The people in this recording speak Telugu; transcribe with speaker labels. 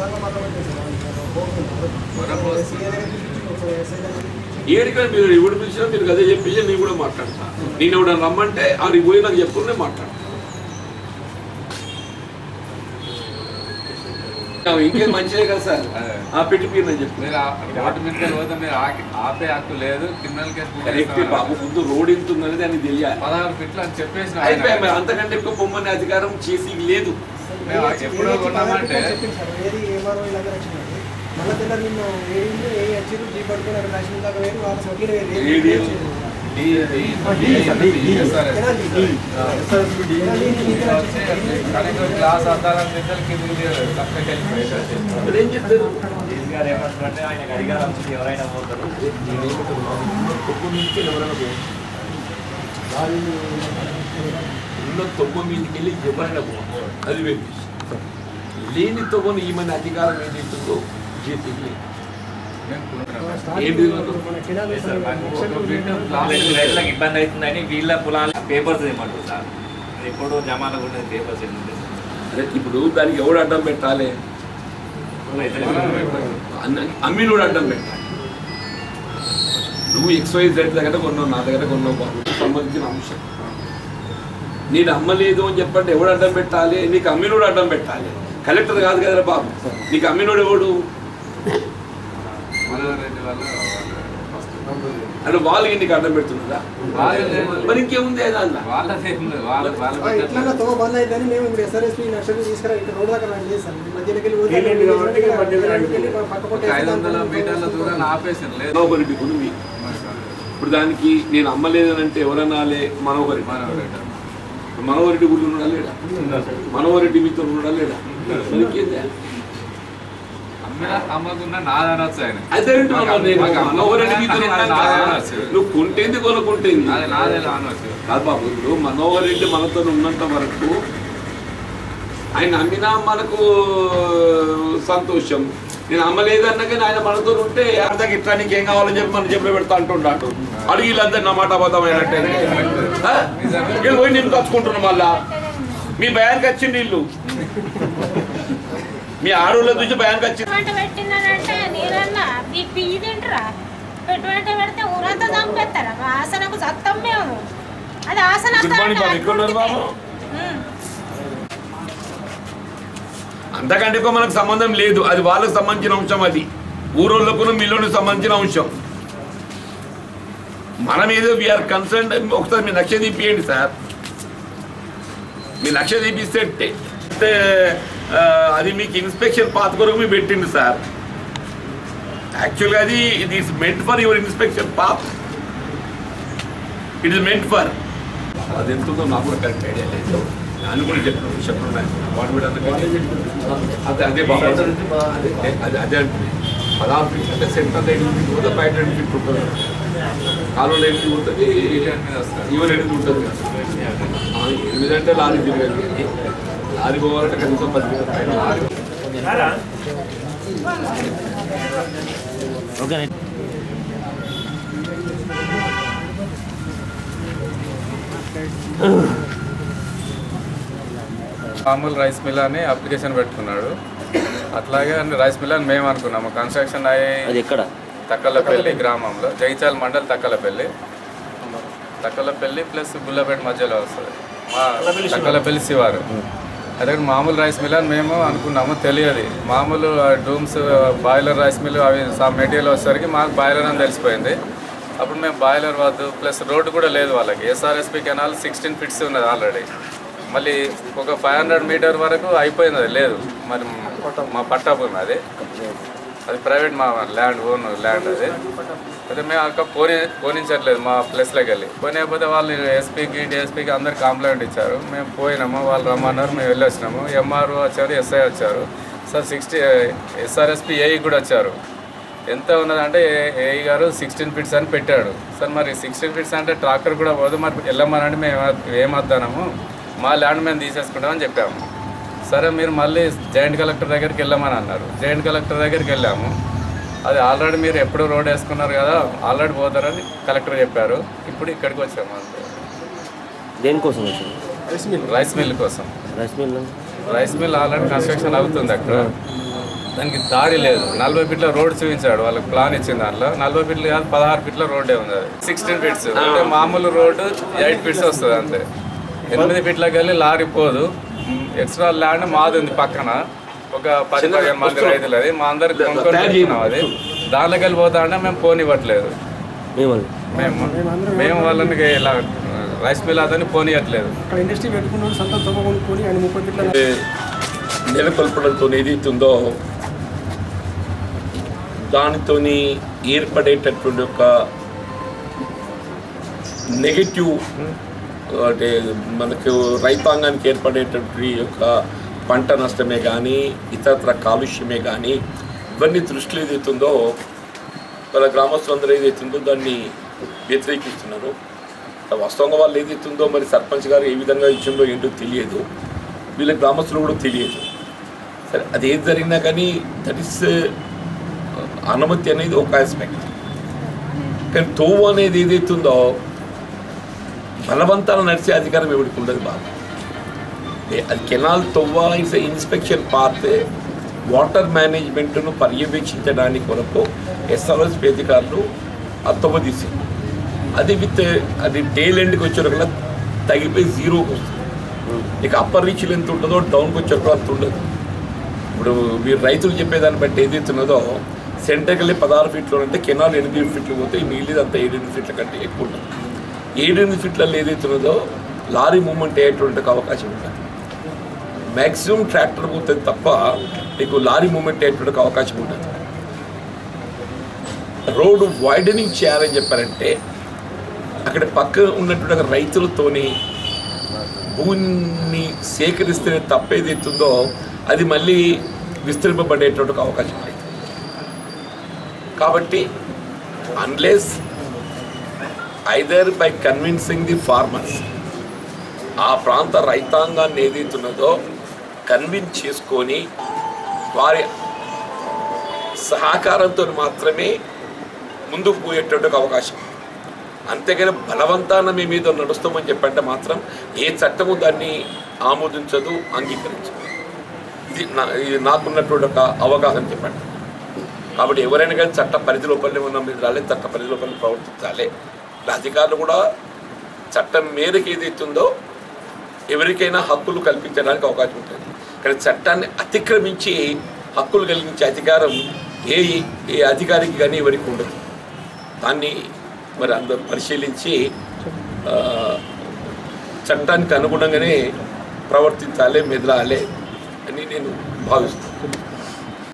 Speaker 1: ఏడికైనా మీరు ఎవడు పిలిచినా మీరు అదే చెప్పించి నేను కూడా మాట్లాడతా నేను ఎవడన్నా రమ్మంటే అది పోయి నాకు చెప్పుకుని నేను మాట్లాడతా ఇంకేం మంచిదే కదా సార్
Speaker 2: అదే.
Speaker 1: ఆ పెట్టి మీరు నేను చెప్పి
Speaker 2: మీరు ఆ- రోడ్డు మీదకి పోతే మీరు ఆకి- ఆపే హక్కు లేదు క్రిమినల్ కేసు బుక్
Speaker 1: కరెక్ట్
Speaker 2: చేస్తామన్నారు.
Speaker 1: బాబు ముందు రోడ్ ఎంత ఉందనేది అని తెలియాలి
Speaker 2: పదహారు ఫీట్లు అని చెప్పేసిన ఆయన.
Speaker 1: అయిపోయి మరి అంతకంటే ఎక్కువ పొమ్మనే అధికారం చేసి లేదు
Speaker 2: మేము ఎప్పుడో కొన్నామంటే
Speaker 3: ఏది ఏమారో ఇలాగ వచ్చినాడు మళ్ళీ తెల్లారి నిన్ను ఏడింది ఏ వచ్చారు జీ పడుకుని అక్కడ రాసిన దాకా వేరు వాళ్ళ సొంత
Speaker 1: ఏడి?
Speaker 2: D D D D SRS. కనీసం గ్లాస్ అద్దాలని దిద్దలు కిందికి దిగలేదు. పక్కకి వెళ్ళిపోయి.
Speaker 1: మరి ఏం చెప్తారు
Speaker 4: కేసీ గారు ఏమంటారంటే ఆయనకు అధికారం ఉంది ఎవరైనా పోతారు
Speaker 1: తొమ్మిది నుంచి ఎవరైనా పోవచ్చు. ఉన్న తొమ్మిది మీదకి వెళ్ళి ఎవరైనా పోవచ్చు. అది వేరే విషయం. లేని తొమ్మిది ఈమెన అధికారం ఏదైతుందో చేతికి లేదు.
Speaker 2: మేము కొనుక్కున్నాం.
Speaker 1: ఏంటి
Speaker 3: మన కిరాణా
Speaker 2: లేదు సార్, మాకు ఒక ఫీట్
Speaker 4: రైతు- రైతులకు ఇబ్బంది అవుతుందని వీళ్ళ పొలాలు పేపర్స్ ఇవ్వమంటారు సార్ అది ఎప్పుడు జమాలకు ఉండేది పేపర్స్ ఏముంది
Speaker 1: అదే ఇప్పుడు దానికి ఎవడు అడ్డం పెట్టాలి అన్న- అమ్మినోడు అడ్డం పెట్టాలి నువ్వు ఎక్స్వైజ్ రేట్ దగ్గర కొన్నావు నా దగ్గర కొన్నావు బాబు సంబంధించిన అంశం నేను అమ్మలేదు అని చెప్పంటే ఎవడు అడ్డం పెట్టాలి నీకు అమ్మినోడు అడ్డం పెట్టాలి కలెక్టర్ కాదు కదరా బాబు నీకు అమ్మినోడు ఎవడు
Speaker 2: మనోహర్ రెడ్డి వల్ల ఫస్ట్
Speaker 1: అంటే వాళ్ళకి నీకు అడ్డం పెడుతున్నదా మరి ఇంకేముంది అది అన్న
Speaker 2: వాళ్ళదేం లేదు వాళ్ళ వాళ్ళ
Speaker 3: ఇట్లా
Speaker 2: పెట్టట్లేదు.
Speaker 3: తో బంద్ అయిందని మేము ఇప్పుడు ఎస్ఆర్ఎస్పీ నర్సరీ తీసుకురా ఇక్కడ రోడ్ దగ్గర రండి చేస్తాం మధ్యలోకి వెళ్ళి ఊరికి
Speaker 5: వీలైంది కాబట్టి
Speaker 3: వెళ్ళి
Speaker 5: మధ్యలో
Speaker 3: మధ్యలోకి వెళ్ళి పక్క
Speaker 2: ఒక
Speaker 3: కొట్టేసి
Speaker 2: ఐదు వందల
Speaker 3: దాంట్లో
Speaker 2: మీటర్ల దూరాన్ని ఆపేసారు లేదు
Speaker 1: మనోహరి భూమి ఇప్పుడు దానికి నేను అమ్మలేదనంటే ఎవరనాలే మనోహరి
Speaker 2: మనోహర్ రెడ్డి
Speaker 1: మనోహరెడ్డి గుడి ఉన్నాడా లేడా మనోహరెడ్డి మీతో ఉన్నాడా లేడా మరి ఇంకేంది?
Speaker 2: అమ్మినా అమ్మకున్నా నాదనొచ్చు ఆయన
Speaker 1: అదే అంటున్నాను నేను.
Speaker 2: మాకు అమ్మ
Speaker 1: మనోహరెడ్డి మీతో
Speaker 2: నాది
Speaker 1: ఉన్నాడా?
Speaker 2: నాదనొచ్చు.
Speaker 1: నువ్వు కొంటేంది కొనుక్కుంటేంది
Speaker 2: అది నాదే అనవచ్చు
Speaker 1: కాదు బాబు ఇప్పుడు మనోహర్ రెడ్డి మనతో ఉన్నంత వరకు ఆయన అమ్మినా మనకు సంతోషం నేను అమ్మలేదు అన్నాక ఆయన మనతో ఉంటే అర్థం ఇట్లా నీకు ఏం కావాలని చెప్పి మన చెప్పి పెడతా అంటున్నాడు అడిగి వీళ్ళందరూ నా మాట అబద్ధమైనట్టే ఆ? వీళ్ళు పోయి నేను కచ్చుకుంటున్నాం మళ్ళా మీ భయానికి వచ్చింది వీళ్ళు మీ ఆడోళ్ళ చూసి భయానికి వచ్చింది
Speaker 6: పెట్టుబడి పెట్టిందనంటే నేనన్నా మీ పియ్యి తింటరా పెట్టుబడి పెడితే ఊరంతా చంపేస్తారా మా ఆసనకు సత్తం మేము అది ఆసన
Speaker 1: Good morning, బాబు. ఎక్కడ ఉన్నారు బాబు? అంతకంటే ఎక్కువ మనకు సంబంధం లేదు అది వాళ్ళకి సంబంధించిన అంశం అది ఊరోళ్ళకును మిల్లులకు సంబంధించిన అంశం మనం ఏదో వీఆర్ కన్సర్న్ ఒకసారి మీ లక్ష్య తీపియండి సార్ మీ లక్ష్య తీపిస్తే టే- టే, ఆ, అది మీకు ఇన్స్పెక్షన్ పాత కొరకు మీరు పెట్టింది సార్ యాక్చువల్గా అది ఇది is meant for your inspection path it is meant for అది ఎంత ఉందో నాకు కూడా కరెక్ట్ ఐడియా లేదు దాన్ని కూడా చెప్పిన విషయం ఉన్నాయి వాడు కూడా అందుకని అదే అదే బాబు అదే అదే అదే అంటుంది పదహారు ఫీట్ అంటే సెంటర్ ఎనిమిది ఫీట్ పోతే బయట రెండు ఫీట్ ఉంటుంది కాలువలో ఎనిమిది ఉంటుంది
Speaker 2: మీద వస్తారు
Speaker 1: ఈవెన్ ఎనిమిది ఉంటుంది ఆ, ఎనిమిది అంటే లారీ తిరగదు లారీ పోవాలంటే కనీసం పది ఫీట్ పైన
Speaker 2: మామూలు రైస్ మిల్ అని అప్లికేషన్ పెట్టుకున్నాడు అట్లాగే అని రైస్ మిల్ అని మేము అనుకున్నాము కన్స్ట్రక్షన్ అయ్యి
Speaker 7: అది ఎక్కడ
Speaker 2: తక్కలపల్లి గ్రామంలో జగిత్యాల మండల్ తక్కలపల్లి తక్కలపల్లి ప్లస్ గుల్లపేట మధ్యలో వస్తుంది మా తక్కలపల్లి శివారు అదే మామూలు రైస్ మిల్ అని మేము అనుకున్నాము తెలియదు మామూలు డూమ్స్ బాయిలర్ రైస్ మిల్ అవి మెటీరియల్ వచ్చేసరికి మాకు బాయిలర్ అని తెలిసిపోయింది అప్పుడు మేము బాయిలర్ వద్దు ప్లస్ రోడ్డు కూడా లేదు వాళ్ళకి ఎస్ఆర్ఎస్పి కెనాల్ సిక్స్టీన్ ఫిట్స్ ఉన్నది ఆల్రెడీ మళ్ళీ ఒక ఫైవ్ హండ్రెడ్ మీటర్ వరకు అయిపోయింది అది లేదు మరి మా పట్టా భూమి అది అది ప్రైవేట్ మా ల్యాండ్ ఓన్ ల్యాండ్ అది అయితే మేము అక్క పోనీ పోనించట్లేదు మా ప్లేస్లోకి వెళ్ళి పోనీయకపోతే వాళ్ళు ఎస్పీకి డిఎస్పీకి అందరు కంప్లైంట్ ఇచ్చారు మేము పోయినాము వాళ్ళు రమ్మన్నారు మేము వెళ్ళి వచ్చినాము ఎంఆర్ఓ వచ్చారు ఎస్ఐ వచ్చారు సార్ సిక్స్టీ ఎస్ఆర్ఎస్పి ఏఈ కూడా వచ్చారు ఎంత ఉన్నదంటే ఏఈ గారు సిక్స్టీన్ ఫీట్స్ అని పెట్టాడు సార్ మరి సిక్స్టీన్ ఫీట్స్ అంటే ట్రాక్టర్ కూడా పోదు మరి వెళ్ళమనంటే మేము ఏమద్దాము మా ల్యాండ్ మేము తీసేసుకుంటామని చెప్పాము సరే మీరు మళ్ళీ జాయింట్ కలెక్టర్ దగ్గరికి వెళ్ళమని అన్నారు జాయింట్ కలెక్టర్ దగ్గరికి వెళ్ళాము అది ఆల్రెడీ మీరు ఎప్పుడు రోడ్ వేసుకున్నారు కదా ఆల్రెడీ పోతారని కలెక్టర్ చెప్పారు ఇప్పుడు ఇక్కడికి వచ్చాము అంతే
Speaker 7: దేనికోసం వచ్చింది
Speaker 2: రైస్ మిల్ కోసం
Speaker 7: rice mill
Speaker 2: rice mill already construction అవుతుంది అక్కడ దానికి దారి లేదు నలభై ఫీట్ల రోడ్ చూపించాడు వాళ్ళకి ప్లాన్ ఇచ్చిన దాంట్లో నలభై ఫీట్లు కాదు పదహారు ఫీట్ల రోడ్డే ఉంది అది సిక్స్టీన్ ఫీట్స్ అంటే మామూలు రోడ్డు ఎయిట్ ఫీట్స్ వస్తుంది అంతే ఎనిమిది ఫీట్లకి వెళ్ళి లారీ పోదు ఎక్స్ట్రా ల్యాండ్ మాది ఉంది పక్కన ఒక పది
Speaker 1: చిన్న
Speaker 2: పదిహేను మంది
Speaker 1: వస్తువు.
Speaker 2: రైతులు అది మా అందరికి కొనుక్కొని
Speaker 1: తయారు
Speaker 2: తెచ్చుకున్నాం అది దాంట్లోకి వెళ్ళి పోతా అంటే మేము పోనివ్వట్లేదు
Speaker 7: ఏమని
Speaker 2: మేము మేము వాళ్ళని ఇలా రైస్ మిల్ అతన్ని పోనీయట్లేదు
Speaker 3: అక్కడ ఇండస్ట్రీ పెట్టుకున్నాడు సొంత సొమ్మ కొనుక్కొని ఆయన ముప్పై ఫీట్ల
Speaker 1: నెలకొల్పడంతో ఏదైతుందో దానితోని ఏర్పడేటటువంటి ఒక నెగటివ్ అంటే మనకు రైతాంగానికి ఏర్పడేటటువంటి యొక్క పంట నష్టమే కానీ ఇతరత్ర కాలుష్యమే కానీ ఇవన్నీ దృష్టిలో ఏదైతుందో వాళ్ళ గ్రామస్తులందరూ ఏదైతుందో దాన్ని వ్యతిరేకిస్తున్నారు వాస్తవంగా వాళ్ళు ఏదైతుందో మరి సర్పంచ్ గారు ఏ విధంగా ఇచ్చిందో ఏంటో తెలియదు వీళ్ళ గ్రామస్తులు కూడా తెలియదు సరే అది ఏది జరిగినా కానీ దట్ ఇస్ అనుమతి అనేది ఒక ఆస్పెక్ట్ కానీ తోవు అనేది ఏదైతుందో బలవంతాన నడిచే అధికారం ఎవరికి ఉండదు బాగా ఏ- అది కెనాల్ తొవ్వ ఇస్ ఇన్స్పెక్షన్ పార్ట్ వాటర్ మేనేజ్మెంట్ను పర్యవేక్షించడానికి కొరకు ఎస్ఆర్ఎస్ అధికారులు ఆ తొవ్వ తీసి అది విత్ అది టేల్ ఎండ్కి వచ్చేటప్పుడు తగిపోయి జీరోకి వస్తుంది ఇక అప్పర్ రీచ్లు ఎంత ఉంటుందో డౌన్కి వచ్చేటప్పుడు అంత ఉండదు ఇప్పుడు మీరు రైతులు చెప్పేదాన్ని బట్టి ఏదైతే ఉన్నదో సెంటర్కి వెళ్ళి పదహారు ఫీట్లు అంటే కెనాల్ ఎనిమిది ఫీట్లు పోతే మిగిలింది అంత ఏడెనిమిది ఫీట్ల కంటే ఎక్కువ ఉంటుంది ఏడెనిమిది ఫీట్లలో ఏదైతే ఉన్నదో లారీ మూమెంట్ అయ్యేటువంటి అవకాశం ఉంటుంది మ్యాక్సిమం ట్రాక్టర్ పోతుంది తప్ప నీకు లారీ మూమెంట్ అయ్యేటువంటి అవకాశం ఉంటుంది రోడ్డు వైడనింగ్ చేయాలని చెప్పారంటే అక్కడ పక్కన ఉన్నటువంటి ఒక రైతులతోని భూమిని సేకరిస్తే తప్ప ఏదైతుందో అది మళ్ళీ విస్తరింపబడేటువంటి ఒక అవకాశం లేదు కాబట్టి unless either by convincing the farmers ఆ ప్రాంత రైతాంగాన్ని ఏదైతున్నదో కన్విన్స్ చేసుకొని వారి సహకారంతో మాత్రమే ముందుకు పోయేటువంటి ఒక అవకాశం అంతేగాని బలవంతాన మీ మీద నడుస్తామని చెప్పంటే మాత్రం ఏ చట్టము దాన్ని ఆమోదించదు అంగీకరించదు ఇది నా ఇది నాకున్నటువంటి ఒక అవగాహన చెప్పండి కాబట్టి ఎవరైనా కానీ చట్ట పరిధి లోపలనే ఉన్న మీద రాలేదు చట్ట పరిధి లోపల ప్రవర్తించాలి ఇలా అధికారులు కూడా చట్టం మేరకు ఏదైతుందో ఎవరికైనా హక్కులు కల్పించడానికి అవకాశం ఉంటుంది కానీ చట్టాన్ని అతిక్రమించి హక్కులు కలిగించే అధికారం ఏ ఏ అధికారికి కానీ ఎవరికి ఉండదు దాన్ని మరి అందరూ పరిశీలించి ఆ, చట్టానికి అనుగుణంగానే ప్రవర్తించాలి మెదలాలి అని నేను భావిస్తున్నాను